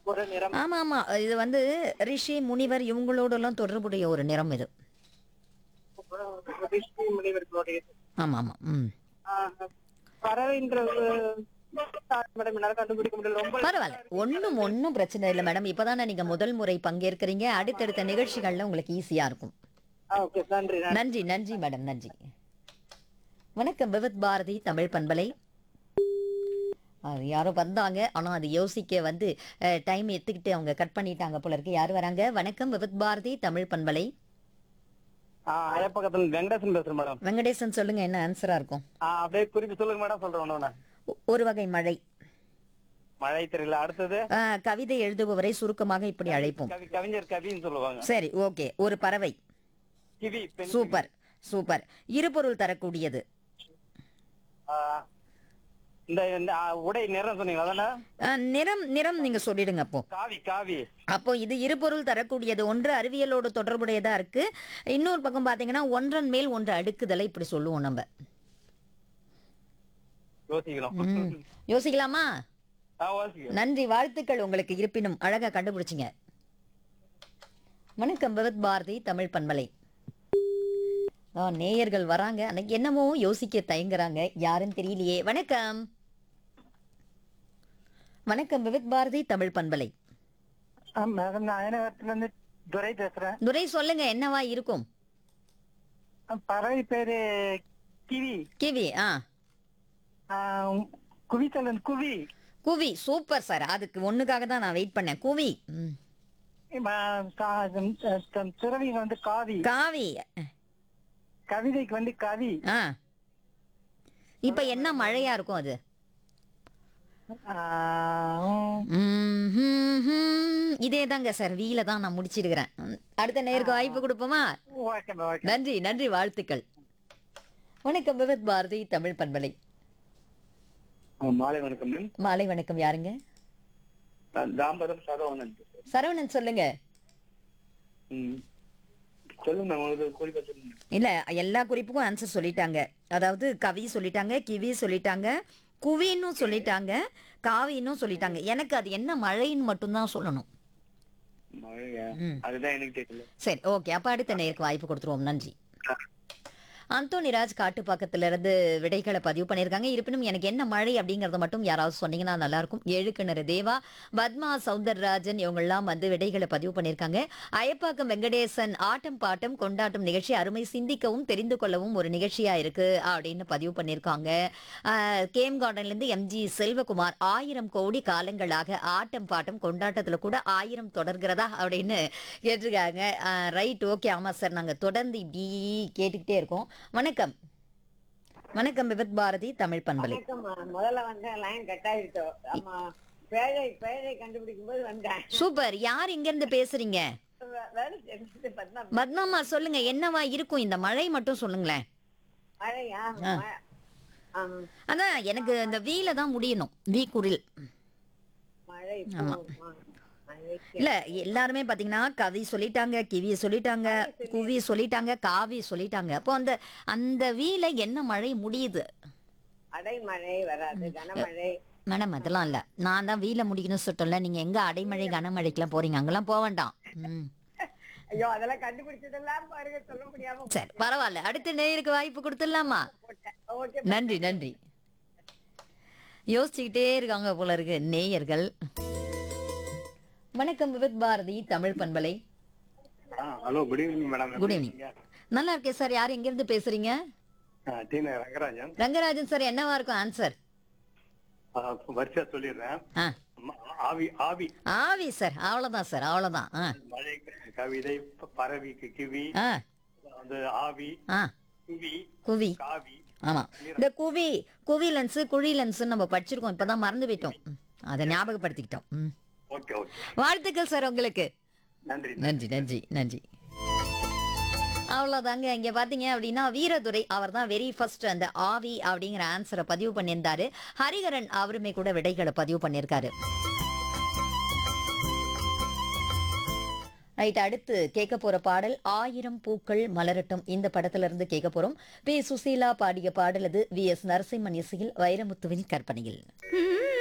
ஒரு நிறம் ஆமா ஆமா இது வந்து ரிஷி முனிவர் இவங்களோடலாம் தொடர்புடைய ஒரு நிறம் இது ரிஷி முனிவர்களுடையது ஆமா ஆமா ம் ஆஹ், பறவைன்றது மேடம் என்னால கண்டுபிடிக்க முடியல ரொம்ப பரவாயில்ல ஒன்றும் ஒன்றும் பிரச்சனை இல்லை மேடம் இப்போதானே நீங்க முதல் முறை பங்கேற்கிறீங்க அடுத்தடுத்த நிகழ்ச்சிகள்ல உங்களுக்கு ஈஸியா இருக்கும் ஓகே நன்றி நன்றி. நன்றி நன்றி மேடம் நன்றி வணக்கம் விவித் பாரதி தமிழ் பண்பலை அது யாரோ வந்தாங்க ஆனா அது யோசிக்க வந்து டைம் எடுத்துக்கிட்டு அவங்க கட் பண்ணிட்டாங்க போல இருக்கு யார் வராங்க வணக்கம் விவித் பாரதி தமிழ் பண்பலை ஆ அயப்பக்கத்துல வெங்கடேசன் பேசுறேன் மேடம் வெங்கடேசன் சொல்லுங்க என்ன ஆன்சரா இருக்கும் ஆ அப்படியே குறிப்பி சொல்லுங்க மேடம் சொல்றேன் ஒண்ணு ஒ- ஒரு வகை மழை மழை தெரியல அடுத்தது ஆ, கவிதை எழுதுபவரை சுருக்கமாக இப்படி அழைப்போம் கவி கவிஞர் கவின்னு சொல்லுவாங்க சரி ஓகே ஒரு பறவை கிவி பெண் சூப்பர் சூப்பர் இருபொருள் தரக்கூடியது ஆ, இந்த இந்த, ஆ, உடை நிறம் சொன்னீங்க அதானே ஆ, நிறம் நிறம் நீங்க சொல்லிடுங்க அப்போ காவி காவி அப்போ இது இருபொருள் தரக்கூடியது ஒன்று அறிவியலோடு தொடர்புடையதா இருக்கு இன்னொரு பக்கம் பாத்தீங்கன்னா ஒன்றன் மேல் ஒன்று அடுக்குதலை இப்படி சொல்லுவோம் நம்ம யோசிக்கணும் ம். யோசிக்கலாமா ஆ யோசிக்கணும் நன்றி வாழ்த்துக்கள் உங்களுக்கு இருப்பினும் அழகா கண்டுபிடிச்சிங்க வணக்கம் பகவத் பாரதி தமிழ் பண்பலை ஆ, நேயர்கள் வராங்க அன்னைக்கு என்னமோ யோசிக்க தயங்குறாங்க யாருன்னு தெரியலையே வணக்கம் வணக்கம் விவித் பாரதி தமிழ் பண்பலை மேடம் நான் அயனகரத்துல இருந்து துரை பேசுறேன் துரை சொல்லுங்க என்னவா இருக்கும் பறவை பேரு கிவி கிவி ஆ குவித்தலன் குவி குவி சூப்பர் சார் அதுக்கு ஒண்ணுக்காக தான் நான் வெயிட் பண்ணேன் குவி ம். துறவி வந்து காவி காவி கவிதைக்கு வந்து கவி ஆ இப்ப என்ன மழையா இருக்கும் அது இதே தாங்க சார் வீல தான் நான் முடிச்சிருக்கிறேன் ம். அடுத்த நேருக்கு வாய்ப்பு கொடுப்போமா ஓகே ஓகே நன்றி நன்றி வாழ்த்துக்கள் வணக்கம் விவித் பாரதி தமிழ் பண்பலை மாலை வணக்கம் மேம் மாலை வணக்கம் யாருங்க நான் தாம்பரம் சரவணன் சரவணன் சொல்லுங்க ம். சொல்லுங்க மேம் உங்களுக்கு குறிப்பா சொல்லுங்க இல்ல எல்லா குறிப்புக்கும் ஆன்சர் சொல்லிட்டாங்க அதாவது கவி சொல்லிட்டாங்க கிவி சொல்லிட்டாங்க குவின்னும் சொல்லிட்டாங்க காவின்னும் சொல்லிட்டாங்க எனக்கு அது என்ன மழைன்னு மட்டும்தான் சொல்லணும் மழையா ம். அதுதான் எனக்கு தெரியல சரி ஓகே அப்ப அடுத்த நேருக்கு வாய்ப்பு கொடுத்துருவோம் நன்றி அந்தோனிராஜ் காட்டுப்பாக்கத்துல இருந்து விடைகளை பதிவு பண்ணியிருக்காங்க இருப்பினும் எனக்கு என்ன மழை அப்படிங்கறத மட்டும் யாராவது சொன்னீங்கன்னா நல்லா இருக்கும் ஏழு கிணறு தேவா பத்மா சவுந்தரராஜன் இவங்கெல்லாம் வந்து விடைகளை பதிவு பண்ணியிருக்காங்க அயப்பாக்கம் வெங்கடேசன் ஆட்டம் பாட்டம் கொண்டாட்டம் நிகழ்ச்சி அருமை சிந்திக்கவும் தெரிந்து கொள்ளவும் ஒரு நிகழ்ச்சியா இருக்கு அப்படின்னு பதிவு பண்ணியிருக்காங்க ஆஹ், கேம் கார்டன்ல இருந்து எம்ஜி செல்வகுமார் ஆயிரம் கோடி காலங்களாக ஆட்டம் பாட்டம் கொண்டாட்டத்துல கூட ஆயிரம் தொடர்கிறதா அப்படின்னு கேட்டிருக்காங்க ரைட் ஓகே ஆமா சார் நாங்க தொடர்ந்து இப்படி கேட்டுக்கிட்டே இருக்கோம் வணக்கம் வணக்கம் விபத் பாரதி தமிழ் பண்பலை வணக்கம் முதல்ல வந்து லைன் கட் ஆயிடுச்சு ஆமா பேழை பேழை கண்டுபிடிக்கும் போது வந்தேன் சூப்பர் யார் இங்க இருந்து பேசுறீங்க வே- வேலை செய்யறது பார்த்தா பத்மாமா சொல்லுங்க என்னவா இருக்கும் இந்த மழை மட்டும் சொல்லுங்களேன் மழையா ஆ. ம- ஆம், அதான் எனக்கு இந்த வீல தான் முடியணும் வீ குரில் மழை ஆமா. போ- ஆ, மழைக்கு இல்ல எல்லாருமே பாத்தீங்கன்னா கவி சொல்லிட்டாங்க கிவி சொல்லிட்டாங்க குவி சொல்லிட்டாங்க காவி சொல்லிட்டாங்க அப்போ அந்த அந்த வீல என்ன மழை முடியுது அடைமழை வராது கனமழை மேடம் அதெல்லாம் இல்ல நான் தான் வீல முடிக்கணும்னு சொல்லிட்டோம்ல நீங்க எங்க அடைமழை கனமழைக்கெல்லாம் போறீங்க அங்கெல்லாம் போக வேண்டாம் ம். ஐயோ அதெல்லாம் கண்டுபிடிச்சதெல்லாம் பாருங்க சொல்ல முடியாம சரி பரவாயில்ல அடுத்த நேயருக்கு வாய்ப்பு கொடுத்துடலாமா போட்டேன் ஓகே நன்றி நன்றி யோசிச்சுக்கிட்டே இருக்காங்க போல இருக்கு நேயர்கள் வணக்கம் விவித் பாரதி தமிழ் பண்பலை hello good evening madam good evening நல்லா இருக்கேன் சார் யார் எங்க இருந்து பேசுறீங்க டீன ரங்கராஜன் ரங்கராஜன் சார் என்னவா இருக்கும் ஆன்சர் ஆ, வரிசையா சொல்லிடுறேன் ஆ ம- ஆவி ஆவி ஆவி சார் அவ்வளவுதான் சார் அவ்வளவுதான் ஆ மழை கவிதை ப- பறவைக்கு கிவி ஆ அந்த ஆவி ஆ குவி குவி காவி ஆமா இந்த குவி குவி லென்ஸ் குழி லென்ஸ் நம்ம படிச்சிருக்கோம் இப்பதான் மறந்து போயிட்டோம் ம், அதை ஞாபகப்படுத்திக்கிட்டோம் ம். ஓகே ஓகே வாழ்த்துக்கள் சார் உங்களுக்கு நன்றி நன்றி நன்றி நன்றி அவ்வளோதாங்க இங்க பாத்தீங்க அப்படின்னா வீரதுரை அவர் தான் வெரி ஃபர்ஸ்ட் அந்த ஆவி அப்படிங்கிற ஆன்சரை பதிவு பண்ணியிருந்தாரு ஹரிகரன் அவருமே கூட விடைகளை பதிவு பண்ணியிருக்காரு ரைட் அடுத்து கேட்க போற பாடல் ஆயிரம் பூக்கள் மலரட்டும் இந்த படத்துல இருந்து கேட்க போறோம் பி சுசீலா பாடிய பாடல் அது வி எஸ் நரசிம்மன் இசையில் வைரமுத்துவின் கற்பனையில்